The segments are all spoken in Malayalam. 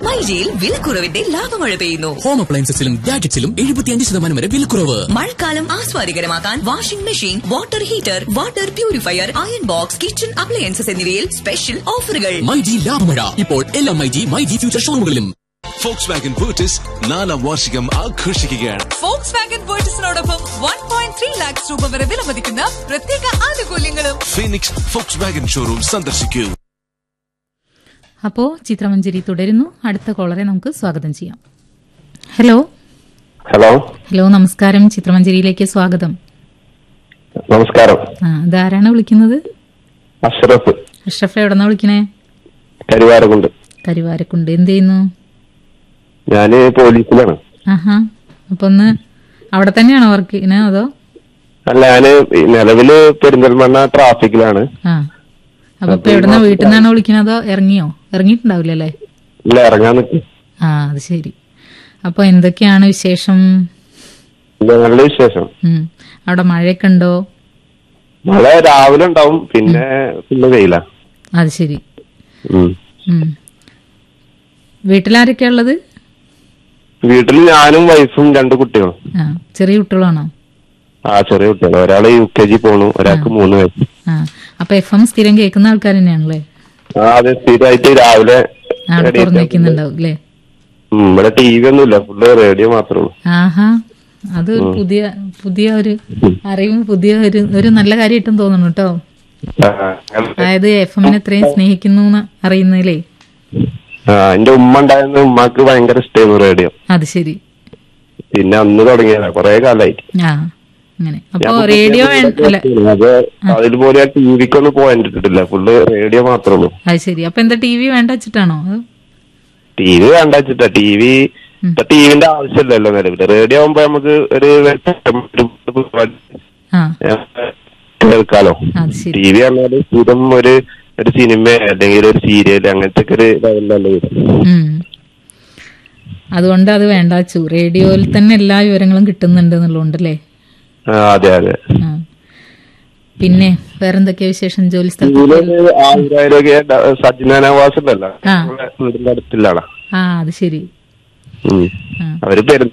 മൈജിയിൽ വിലക്കുറവിന്റെ ലാഭമഴ പെയ്യുന്നു ഹോം അപ്ലയൻസസിലും ഗാഡ്ജറ്റ്സിലും എഴുപത്തിയഞ്ച് ശതമാനം വരെ വിലക്കുറവ് മഴക്കാലം ആസ്വാദികരമാക്കാൻ washing machine water heater water purifier iron box kitchen appliances എന്നിവയിൽ സ്പെഷ്യൽ ഓഫറുകൾ മൈജി ലാഭമഴ ഇപ്പോൾ എല്ലാ മൈജി മൈജി ഫ്യൂച്ചർ ഷോറൂമുകളിലും ഫോക്സ് വാഗൻ ബൂട്ടിസ് നാലാം വാർഷികം ആഘോഷിക്കുകയാണ് ഫോക്സ് വാഗൻ പേർച്ചസിനോടൊപ്പം വൺ പോയിന്റ് ത്രീ ലാക്സ് രൂപ വരെ വിലമതിക്കുന്ന പ്രത്യേക ആനുകൂല്യങ്ങളും ഫീനിക്സ് ഫോക്സ് വാഗൻ ഷോറൂം സന്ദർശിക്കൂ അപ്പോൾ ചിത്രമഞ്ജരി തുടരുന്നു അടുത്ത കോളറെ നമുക്ക് സ്വാഗതം ചെയ്യാം ഹലോ ഹലോ ഹലോ നമസ്കാരം ചിത്രമഞ്ജരിയിലേക്ക് സ്വാഗതം നമസ്കാരം ആ ഇതാരാണ് വിളിക്കുന്നത് അഷ്റഫ് അഷ്റഫ് എവിടെന്നാ വിളിക്കണേ കരുവാരകുണ്ട് കരുവാരക്കുണ്ട് എന്ത് ചെയ്യുന്നു ഞാന് പോലീസിലാണ് ആഹാ അപ്പൊ ഒന്ന് അവിടെ തന്നെയാണോ വർക്ക് ചെയ്യുന്നത് അതോ അല്ല ഞാന് ഈ നിലവില് പെരിന്തൽമണ്ണ ട്രാഫിക്കിലാണ് ആ അപ്പൊ ഇപ്പൊ എവിടെന്നാ വീട്ടിൽ നിന്നാണോ വിളിക്കുന്നത് അതോ ഇറങ്ങിയോ ഇറങ്ങിയിട്ടുണ്ടാവില്ല അല്ലേ ഇല്ല ഇറങ്ങാൻ നിൽക്കും ആ അത് ശരി അപ്പൊ എന്തൊക്കെയാണ് വിശേഷം ഇല്ല, നല്ല വിശേഷം ഉം. അവിടെ മഴയൊക്കെ ഉണ്ടോ മഴ രാവിലെ ഉണ്ടാവും പിന്നെ പിന്നെ വെയില അത് ശരി ഉം. വീട്ടിലാരൊക്കെയാ ഉള്ളത് വീട്ടിൽ ഞാനും വൈഫും രണ്ട് കുട്ടികളും ആ ചെറിയ കുട്ടികളാണോ ആ ചെറിയ കുട്ടികൾ ഒരാള് യു കെ ജി പോണു ഒരാൾക്ക് മൂന്ന് വയസ്സ് ആ അപ്പൊ എഫ് എം സ്ഥിരം കേൾക്കുന്ന ആൾക്കാർ തന്നെയാണല്ലേ ആ അത് സ്ഥിരമായിട്ട് രാവിലെ ആണ് റേഡിയോ തുറന്നു വെക്കുന്നുണ്ടാവും അല്ലേ ഉം, ഇവിടെ ടി വി ഒന്നുമില്ല ഫുള്ള് റേഡിയോ മാത്രമേ ഉള്ളൂ ആഹാ അത് പുതിയ പുതിയ ഒരു അറിവും പുതിയ ഒരു ഒരു നല്ല കാര്യമായിട്ടും തോന്നുന്നു കേട്ടോ ആ, അങ്ങനെ. അതായത് എഫ് എമ്മിനെ ഇത്രയും സ്നേഹിക്കുന്നു എന്ന് അറിയുന്നതിലേ ആ എന്റെ ഉമ്മ ഉണ്ടായിരുന്ന ഉമ്മക്ക് ഭയങ്കര ഇഷ്ടമായിരുന്നു റേഡിയോ അത് ശരി പിന്നെ അന്ന് തുടങ്ങിയതാ കൊറേ കാലായി ആ അങ്ങനെ അപ്പൊ റേഡിയോ വേണ്ട അല്ല അത് അതിൽ പോലെ ടി വിക്കൊന്നും പോയിട്ടിട്ടില്ല ഫുള്ള് റേഡിയോ മാത്രമേ ഉള്ളൂ അത് ശരി അപ്പൊ എന്താ ടി വി വേണ്ട വെച്ചിട്ടാണോ അതോ? ടി വി വേണ്ട വെച്ചിട്ടാ ടി വി ഇപ്പൊ ടിവിന്റെ ആവശ്യമില്ലല്ലോ നിലവില് റേഡിയോ ആകുമ്പോ നമുക്ക് ഒരു പരിപാടി, ആ ഏ, കേൾക്കാലോ അത് ശരി ടി വി പറഞ്ഞാല് സ്ഥിരം ഒരു ഒരു സിനിമ അല്ലെങ്കിൽ ഒരു സീരിയൽ അങ്ങനത്തെ ഒക്കെ ഒരു ലെവലിലല്ലേ വരും ഉം. അതുകൊണ്ട് അത് വേണ്ട വെച്ചു റേഡിയോയിൽ തന്നെ എല്ലാ വിവരങ്ങളും കിട്ടുന്നുണ്ട് എന്നുള്ളതുകൊണ്ടല്ലേ ആ, അതെ അതെ ആ. പിന്നെ വേറെന്തൊക്കെയാ വിശേഷം ജോലി സ്ഥലത്ത് ഇതിലൊരു ആയിരം രൂപ സജ്ജനാവാസ് ഉണ്ടല്ലോ ആ. നമ്മളെ വീടിന്റെ അടുത്തുള്ളതാണ് ആ അത് ശരി ഉം. ആ. അവര് പെരു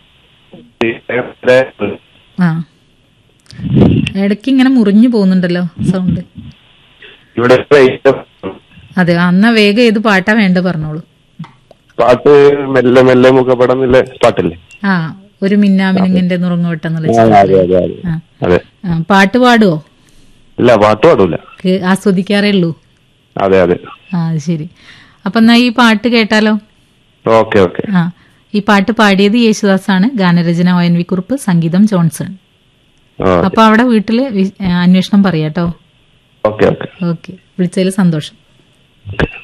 ആ ഇടയ്ക്ക് ഇങ്ങനെ മുറിഞ്ഞു പോകുന്നുണ്ടല്ലോ സൗണ്ട് ഇവിടെ അതെ അന്ന വേഗം ഏത് പാട്ടാ വേണ്ട പറഞ്ഞോളൂ പാട്ട് മെല്ലെ മെല്ലെ മുഖപടം എന്നുള്ള പാട്ടില്ലേ ആ ഒരു മിന്നാമിനുങ്ങിന്റെ നുറങ്ങുവട്ടം എന്നുള്ള ആ, അതെ ചിത്രത്തിലെ. അതെ അതെ ആ. അതെ ആ, പാട്ട് പാടുവോ ഇല്ല പാട്ട് പാടൂല കേ- ആസ്വദിക്കാറേ ഉള്ളൂ അതെ അതെ ആ അത് ശരി അപ്പൊ എന്നാ ഈ പാട്ട് കേട്ടാലോ ഓക്കെ ഓക്കെ ആ ഈ പാട്ട് പാടിയത് യേശുദാസാണ് ഗാനരചന ഒ എൻ വി കുറുപ്പ് സംഗീതം ജോൺസൺ അപ്പൊ അവിടെ വീട്ടില് വി- അന്വേഷണം പറയാട്ടോ ഓക്കെ ഓക്കെ ഓക്കെ വിളിച്ചതിൽ സന്തോഷം ഓക്കെ